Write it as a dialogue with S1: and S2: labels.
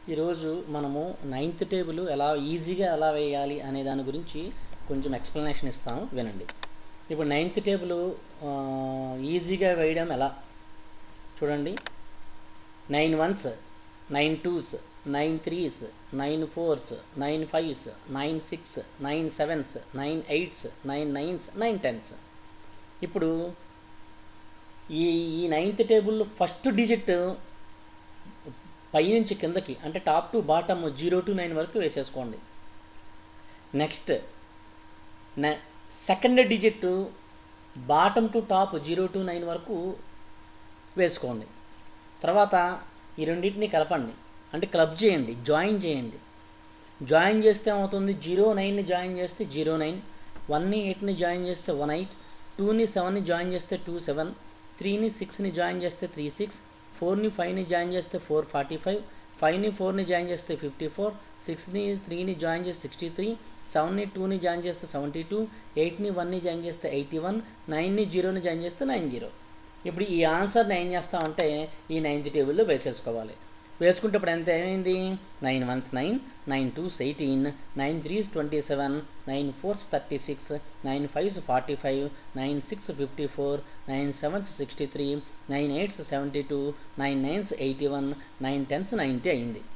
S1: ఈరోజు మనము ninth table ఎలా ఈజీగా ఎలా వేయాలి అనే దాని గురించి కొంచెం ఎక్స్ప్లెనేషన్ ఇస్తాము వినండి ఇప్పుడు నైన్త్ టేబుల్ ఈజీగా వేయడం ఎలా చూడండి nine ones nine twos nine threes nine fours nine fives nine six nine sevens nine eights nine nines nine tens ఇప్పుడు ఈ ఈ నైన్త్ టేబుల్ ఫస్ట్ డిజిట్ పైనుంచి కిందకి అంటే top to bottom zero to nine వరకు వేసేసుకోండి నెక్స్ట్ నె second digit bottom to top zero to nine వరకు వేసుకోండి తర్వాత ఈ రెండింటిని కలపండి అంటే క్లబ్ చేయండి జాయిన్ చేయండి జాయిన్ చేస్తే ఏమవుతుంది జీరో నైన్ని జాయిన్ చేస్తే జీరో నైన్ వన్ని ఎయిట్ని జాయిన్ చేస్తే వన్ ఎయిట్ టూని సెవెన్ని జాయిన్ చేస్తే టూ సెవెన్ త్రీని సిక్స్ని జాయిన్ చేస్తే త్రీ సిక్స్ ఫోర్ని ఫైవ్ని జాయిన్ చేస్తే ఫోర్ ఫార్టీ ఫైవ్ ఫైవ్ని ఫోర్ని జాయిన్ చేస్తే ఫిఫ్టీ ఫోర్ సిక్స్ని త్రీని జాయిన్ చేస్తే సిక్స్టీ త్రీ సెవెన్ని టూని జాయిన్ చేస్తే సెవెంటీ టూ ఎయిట్ని వన్ని జాయిన్ చేస్తే ఎయిటీ వన్ నైన్ని జీరోని జాయిన్ చేస్తే నైన్ జీరో ఇప్పుడు ఈ ఆన్సర్ని ఏం చేస్తామంటే ఈ నైన్త్ టేబుల్లో వేసేసుకోవాలి వేసుకుంటే ఇప్పుడు ఎంత ఏమైంది nine ones nine nine twos eighteen nine threes twenty seven nine fours thirty six nine fives forty five nine six fifty four nine sevens sixty three nine eights seventy two nine nines eighty one nine tens ninety అయింది